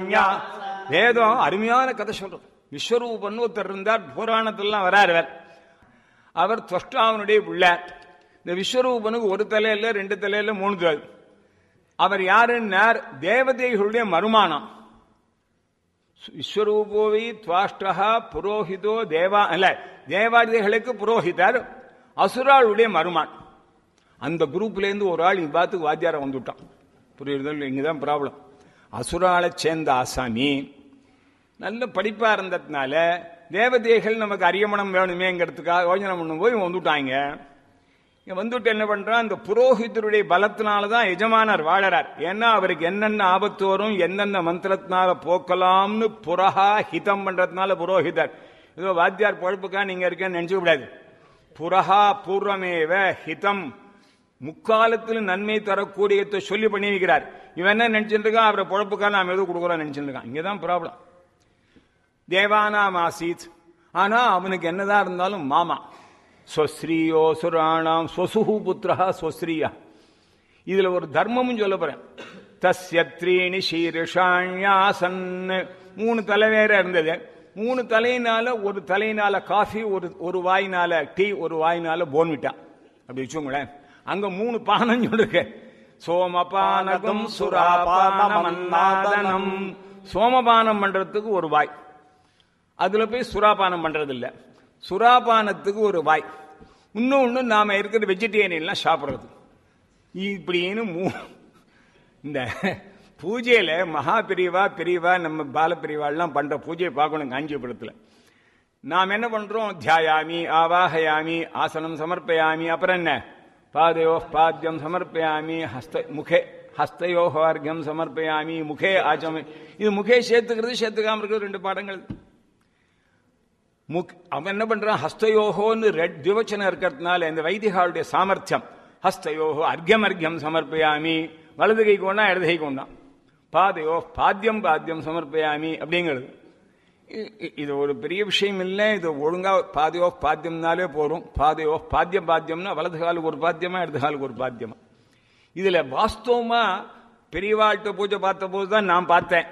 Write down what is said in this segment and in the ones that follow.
சரண்யா வேதம் அருமையான கதை சொல்றது விஸ்வரூபன் ஒருத்தர் இருந்தார் புராணத்திலாம் வராரு அவர். அவர் துவஷ்டாவனுடைய பிள்ளை இந்த விஸ்வரூபனுக்கு ஒரு தலையில ரெண்டு தலையில மூணு தலை அவர் யாருன்னார் தேவதைகளுடைய மருமானம் விஸ்வரூபோவி துவாஷ்டா புரோஹிதோ தேவா அல்ல தேவாதிகளுக்கு புரோஹிதர் அசுராளுடைய மருமான் அந்த குரூப்ல இருந்து ஒரு ஆள் இவ்வாத்துக்கு வாத்தியார வந்துட்டான் புரியுறது இங்கதான் ப்ராப்ளம் அசுராளை சேர்ந்த ஆசாமி நல்ல படிப்பா இருந்ததுனால தேவதைகள் நமக்கு அரியமணம் வேணுமேங்கிறதுக்காக யோஜனை பண்ணும் போது இவன் வந்துட்டாங்க இங்க வந்துட்டு என்ன பண்றான் இந்த புரோஹிதருடைய பலத்தினால தான் எஜமானர் வாழறார் ஏன்னா அவருக்கு என்னென்ன ஆபத்து வரும் என்னென்ன மந்திரத்தினால போக்கலாம்னு புறஹா ஹிதம் பண்றதுனால புரோஹிதர் ஏதோ வாத்தியார் பொழப்புக்கா நீங்க இருக்கேன்னு நினைச்சுக்க கூடாது புறஹா பூர்வமேவ ஹிதம் முக்காலத்தில் நன்மை தரக்கூடியதை சொல்லி பண்ணி வைக்கிறார் இவன் என்ன நினைச்சிட்டு இருக்கான் அவரை பொழப்புக்கா நாம் எதுவும் கொடுக்குறோம் நினைச்சிட்டு இருக்கான் இங்கதான் ப்ராப்ளம் தேவானாம் ஆசீத் ஆனா அவனுக்கு என்னதான் இருந்தாலும் மாமா ஸ்வஸ்ரீயோ சுராணாம் ஸ்வசுஹு புத்திரா ஸ்வஸ்ரீயா இதுல ஒரு தர்மமும் சொல்ல போறேன் தஸ்ய த்ரீணி சீரிஷாண்யாசன் மூணு தலை வேற இருந்தது மூணு தலையினால ஒரு தலையினால காஃபி ஒரு ஒரு வாயினால டீ ஒரு வாயினால போன்விட்டா அப்படி வச்சுக்கோங்களேன் அங்க மூணு பானம் சொல்லிருக்கு சோமபானகம் சுராபானமன்னாதனம் சோமபானம் பண்றதுக்கு ஒரு வாய் அதுல போய் சுறாபானம் பண்றது இல்ல சுறாபானத்துக்கு ஒரு வாய் இன்னொன்னு நாம இருக்கிற வெஜிடேரியன்லாம் சாப்பிடுறது இப்படின்னு மூ இந்த பூஜையில மகா பிரிவா பிரிவா நம்ம பால பிரிவாள்லாம் பண்ற பூஜையை பார்க்கணும் காஞ்சிபுரத்துல நாம் என்ன பண்றோம் தியாயாமி ஆவாஹயாமி ஆசனம் சமர்ப்பயாமி அப்புறம் என்ன பாதையோ பாத்தியம் சமர்ப்பயாமி ஹஸ்த முகே ஹஸ்தையோ அர்க்கம் சமர்ப்பயாமி முகே ஆச்சமி இது முகே சேர்த்துக்கிறது சேர்த்துக்காம இருக்கிறது ரெண்டு பாடங்கள் முக் அவன் என்ன பண்றான் ஹஸ்தயோகோன்னு ரெட் திவச்சனம் இருக்கிறதுனால இந்த வைதிகாளுடைய சாமர்த்தியம் ஹஸ்தயோகோ அர்க்கம் அர்க்கம் சமர்ப்பயாமி வலது கை கொண்டா இடது கை கொண்டான் பாதையோ பாத்தியம் பாத்தியம் சமர்ப்பயாமி அப்படிங்கிறது இ- இ- இது ஒரு பெரிய விஷயம் இல்லை இது ஒழுங்கா பாதையோ பாத்தியம்னாலே போறோம் பாதையோ பாத்தியம் பாத்தியம்னா வலது காலுக்கு ஒரு பாத்தியமா இடது காலுக்கு ஒரு பாத்தியமா இதுல வாஸ்தவமா பெரியவாழ்கிட்ட பூஜை பார்த்த போது தான் நான் பார்த்தேன்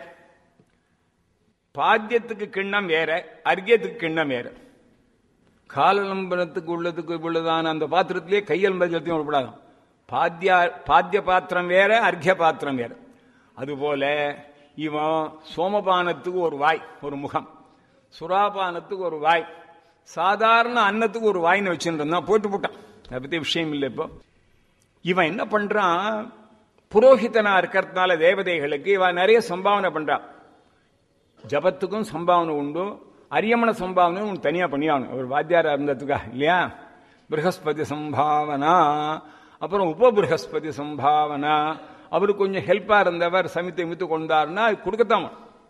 பாத்தியத்துக்கு கிண்ணம் வேற அர்க்கியத்துக்கு கிண்ணம் வேற காலலம்பனத்துக்கு உள்ளதுக்கு உள்ளதான அந்த பாத்திரத்திலே கையல் ஜலத்தையும் விடப்படாதான் பாத்தியா பாத்திய பாத்திரம் வேற அர்க்கிய பாத்திரம் வேற அதுபோல இவன் சோமபானத்துக்கு ஒரு வாய் ஒரு முகம் சுறாபானத்துக்கு ஒரு வாய் சாதாரண அன்னத்துக்கு ஒரு வாய்னு வச்சுட்டு இருந்தான் போட்டு போட்டான் அதை பத்தி விஷயம் இல்லை இப்போ இவன் என்ன பண்றான் புரோஹிதனா இருக்கிறதுனால தேவதைகளுக்கு இவன் நிறைய சம்பாவனை பண்றான் ஜபத்துக்கும் சம்பாவனை உண்டு அரியமண சம்பாவனை உனக்கு தனியா பண்ணியாகணும் ஒரு வாத்தியாரா இருந்ததுக்கா இல்லையா ப்ரஹஸ்பதி சம்பாவனா அப்புறம் உப ப்ரஹஸ்பதி சம்பாவனா அவருக்கு கொஞ்சம் ஹெல்ப்பா இருந்தவர் சமித்தை மித்து கொண்டாருன்னா அது கொடுக்கத்தான்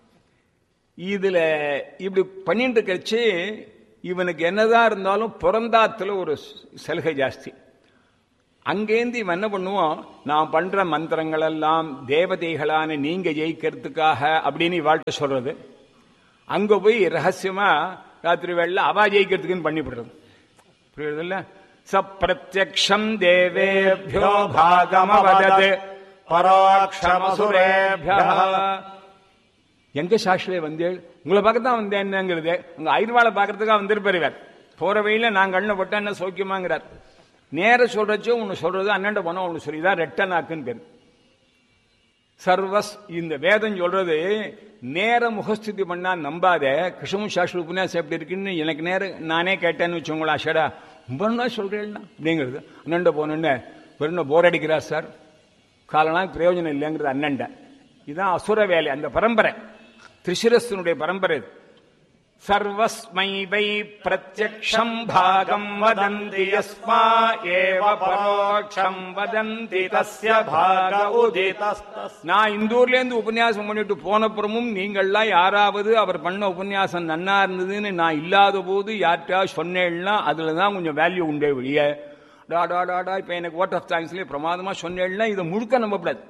இதுல இப்படி பண்ணிட்டு கழிச்சு இவனுக்கு என்னதான் இருந்தாலும் பிறந்தாத்துல ஒரு சலுகை ஜாஸ்தி அங்கேருந்து இவன் என்ன பண்ணுவான் நான் பண்ற மந்திரங்கள் எல்லாம் தேவதைகளான நீங்க ஜெயிக்கிறதுக்காக அப்படின்னு இவாழ்கிட்ட சொல்றது அங்க போய் ரகசியமா ராத்திரி வேளையில அவா ஜெயிக்கிறதுக்குன்னு பண்ணிவிடுறது புரியுது இல்ல சப்பிரத்யக்ஷம் தேவேபியோ பாகமவதத் பரோட்சமசுரேபிய எங்க சாஸ்திரே வந்தேள் உங்களை பார்க்கத்தான் வந்தேன்னுங்கிறது உங்க ஐர்வாளை பார்க்கறதுக்காக வந்திருப்பார் இவர் போற வழியில நான் கண்ணை போட்டா என்ன சௌக்கியமாங்கிறார் நேர சொல்றச்சோ ஒன்னு சொல்றது அண்ணன் போனா ஒன்னு சொல்லிதான் ரெட்டனாக்குன்னு பேரு சர்வஸ் இந்த வேதம் சொல்றது நேர முகஸ்திதி பண்ணா நம்பாத கிருஷ்ணமு சாஸ்திர உபன்யாசம் எப்படி இருக்குன்னு எனக்கு நேரம் நானே கேட்டேன்னு வச்சுங்களா ஷடா ரொம்ப நாள் சொல்றேன்னா அப்படிங்கிறது அண்ணன்ட போனோன்னு வெறும் போர் அடிக்கிறார் சார் காலனா பிரயோஜனம் இல்லைங்கிறது அண்ணன்ட இதுதான் அசுர வேலை அந்த பரம்பரை திரிசிரஸ்தனுடைய பரம்பரை இது சர்வஸ்மை வை பிரத்யக்ஷம் பாகம் வதந்தி யஸ்மா ஏவ பரோட்சம் வதந்தி தஸ்ய பாக உதிதஸ்தஸ் நான் இந்தூர்ல இருந்து உபன்யாசம் பண்ணிட்டு போனப்புறமும் நீங்கள்லாம் யாராவது அவர் பண்ண உபன்யாசம் நன்னா இருந்ததுன்னு நான் இல்லாத போது யார்கிட்டயா சொன்னேன்னா அதுல தான் கொஞ்சம் வேல்யூ உண்டே வெளிய டா டா டா டா இப்ப எனக்கு ஓட் ஆஃப் தேங்க்ஸ்லயே பிரமாதமா சொன்னேன்னா இதை முழுக்க நம்பப்படாது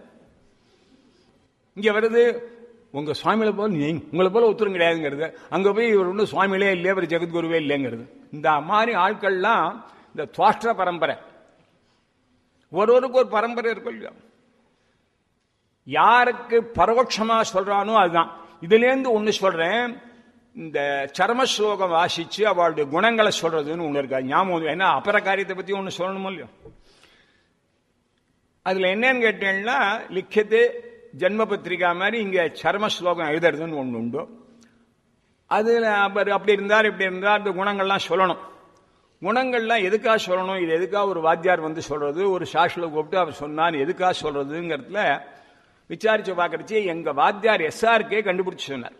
இங்க வருது உங்க சுவாமியில போல நீ உங்களை போல ஒத்துரும் கிடையாதுங்கிறது அங்க போய் இவர் ஒன்றும் சுவாமியிலே இல்லையே இவர் ஜெகத்குருவே இல்லைங்கிறது இந்த மாதிரி ஆட்கள்லாம் இந்த துவாஷ்ட பரம்பரை ஒருவருக்கு ஒரு பரம்பரை இருக்கும் இல்லையா யாருக்கு பரோட்சமா சொல்றானோ அதுதான் இதுலேருந்து ஒன்று சொல்றேன் இந்த சர்ம ஸ்லோகம் வாசிச்சு அவளுடைய குணங்களை சொல்றதுன்னு ஒன்று இருக்கா ஞாபகம் ஏன்னா அப்புற காரியத்தை பத்தி ஒன்று சொல்லணுமோ இல்லையோ அதுல என்னன்னு கேட்டீங்கன்னா லிக்கியத்து ஜென்ம பத்திரிகா மாதிரி இங்க சர்ம ஸ்லோகம் எழுதுறதுன்னு ஒன்று உண்டு அதுல அவர் அப்படி இருந்தார் இப்படி இருந்தார் அந்த குணங்கள்லாம் சொல்லணும் குணங்கள்லாம் எதுக்காக சொல்லணும் இது எதுக்காக ஒரு வாத்தியார் வந்து சொல்றது ஒரு சாஷில் கூப்பிட்டு அவர் சொன்னார் எதுக்காக சொல்றதுங்கிறதுல விசாரிச்சு பார்க்கறச்சு எங்க வாத்தியார் எஸ்ஆர்கே கண்டுபிடிச்சு சொன்னார்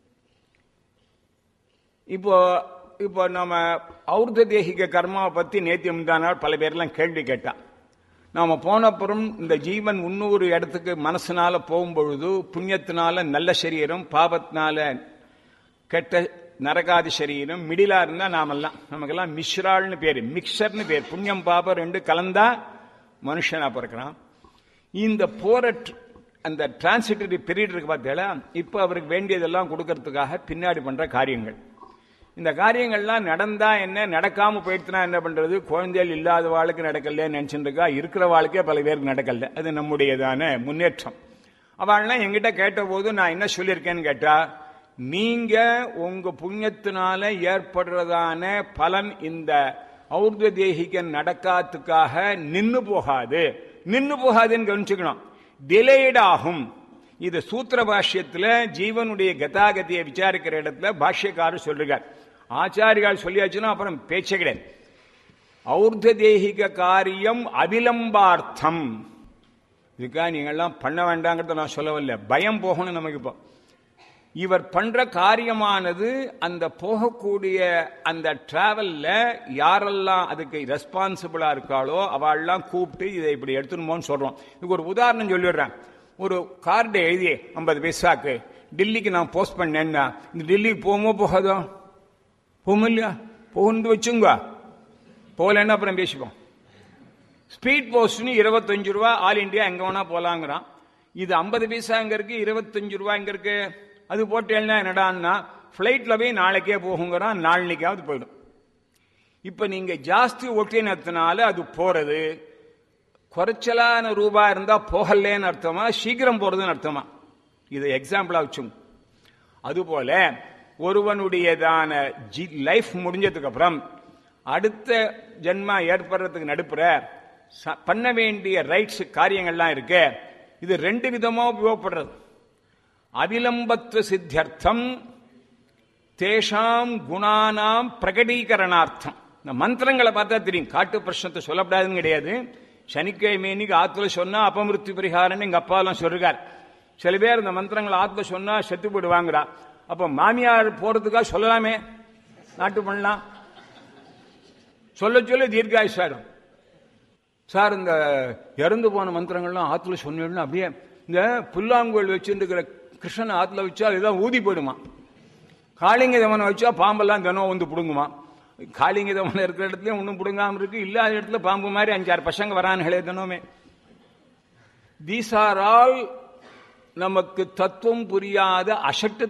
இப்போ இப்போ நம்ம ஔர்த தேகிக கர்மாவை பத்தி நேத்திய முந்தானால் பல பேர்லாம் கேள்வி கேட்டான் நாம போனப்புறம் இந்த ஜீவன் முன்னூறு இடத்துக்கு மனசுனால போகும்பொழுது புண்ணியத்தினால நல்ல சரீரம் பாபத்தினால கெட்ட நரகாதி சரீரம் மிடிலா இருந்தா நாமெல்லாம் நமக்கெல்லாம் மிஸ்ரால்னு பேரு மிக்சர்னு பேர் புண்ணியம் பாபம் ரெண்டு கலந்தா மனுஷனா பிறக்கிறான் இந்த போற tr- அந்த டிரான்சிட்டரி பீரியட் இருக்கு பார்த்தீங்களா இப்ப அவருக்கு வேண்டியதெல்லாம் கொடுக்கறதுக்காக பின்னாடி பண்ற காரியங்கள் இந்த காரியங்கள்லாம் நடந்தா என்ன நடக்காம போயிடுச்சுனா என்ன பண்றது குழந்தைகள் இல்லாத வாழ்க்கை நடக்கல நினைச்சுட்டு இருக்கா இருக்கிற வாழ்க்கையே பல பேருக்கு நடக்கல அது நம்முடையதான முன்னேற்றம் அவள்லாம் என்கிட்ட கேட்ட போது நான் என்ன சொல்லியிருக்கேன்னு கேட்டா நீங்க உங்க புண்ணியத்தினால ஏற்படுறதான பலன் இந்த ஔர்த தேகிக நடக்காத்துக்காக நின்னு போகாது நின்னு போகாதுன்னு கவனிச்சுக்கணும் டிலேட் ஆகும் இது சூத்திர பாஷ்யத்துல ஜீவனுடைய கதாகதியை விசாரிக்கிற இடத்துல பாஷ்யக்காரர் சொல்றார் ஆச்சாரியால் சொல்லியாச்சுன்னா அப்புறம் பேச்சே கிடையாது ஔர்த தேகிக காரியம் அபிலம்பார்த்தம் இதுக்காக நீங்கள்லாம் பண்ண வேண்டாங்கிறத நான் சொல்லவில்லை பயம் போகணும் நமக்கு இப்போ இவர் பண்ற காரியமானது அந்த போகக்கூடிய அந்த டிராவல்ல யாரெல்லாம் அதுக்கு ரெஸ்பான்சிபிளா இருக்காளோ அவள்லாம் கூப்பிட்டு இதை இப்படி எடுத்துன்னு போன்னு சொல்றோம் இதுக்கு ஒரு உதாரணம் சொல்லிடுறேன் ஒரு கார்டு எழுதி ஐம்பது பைசாக்கு டெல்லிக்கு நான் போஸ்ட் பண்ணேன்னா இந்த டெல்லிக்கு போகுமோ போகாதோ போகும் இல்லையா போகுன்னு வச்சுங்க போகலன்னா அப்புறம் பேசிப்போம் ஸ்பீட் போஸ்ட்னு இருபத்தஞ்சு ரூபா ஆல் இந்தியா எங்க வேணா போலாங்கிறான் இது ஐம்பது பைசா எங்க இருக்கு இருபத்தஞ்சு ரூபா எங்க இருக்கு அது போட்டேன்னா என்னடான்னா பிளைட்ல போய் நாளைக்கே போகுங்கிறான் நாளைக்காவது போயிடும் இப்ப நீங்க ஜாஸ்தி ஒட்டினத்தினால அது போறது குறைச்சலான ரூபா இருந்தா போகலேன்னு அர்த்தமா சீக்கிரம் போறதுன்னு அர்த்தமா இதை எக்ஸாம்பிளா வச்சுங்க அதுபோல ஒருவனுடையதான லைஃப் முடிஞ்சதுக்கு அப்புறம் அடுத்த ஜென்மா ஏற்படுறதுக்கு நடுப்புற ச- பண்ண வேண்டிய ரைட்ஸ் காரியங்கள்லாம் இருக்கு இது ரெண்டு விதமா உபயோகப்படுறது அவிலம்பத்துவ சித்தியர்த்தம் தேஷாம் குணானாம் பிரகடீகரணார்த்தம் இந்த மந்திரங்களை பார்த்தா தெரியும் காட்டு பிரശ്னத்தை சொல்லப்படாதுன்னு கிடையாது சனிக்கிழமை இன்னைக்கு ஆத்துல சொன்னா அபமிருத்தி பரிகாரம்னு எங்க அப்பாலாம் சொல்றார் சில பேர் இந்த மந்திரங்களை ஆத்துல சொன்னா செத்து போயிடுவாங்கடா அப்ப மாமியார் போறதுக்காக சொல்லலாமே நாட்டு பண்ணலாம் சொல்ல சொல்ல தீர்காயுஷாடும் சார் இந்த இறந்து போன மந்திரங்கள்லாம் ஆத்துல சொன்னீங்கன்னா அப்படியே இந்த புல்லாங்குழல் வச்சுருக்கிற கிருஷ்ணன் ஆத்துல வச்சா இதான் ஊதி போயிடுமா காளிங்க தமனை வச்சா பாம்பெல்லாம் தினம் வந்து பிடுங்குமா காளிங்க தமனை இருக்கிற இடத்துலயும் ஒன்றும் பிடுங்காம இருக்கு இல்லாத இடத்துல பாம்பு மாதிரி அஞ்சாறு பசங்க வரானுங்களே தினமே தீஸ் ஆர் ஆல் நமக்கு தத்துவம் புரியாத அசட்டு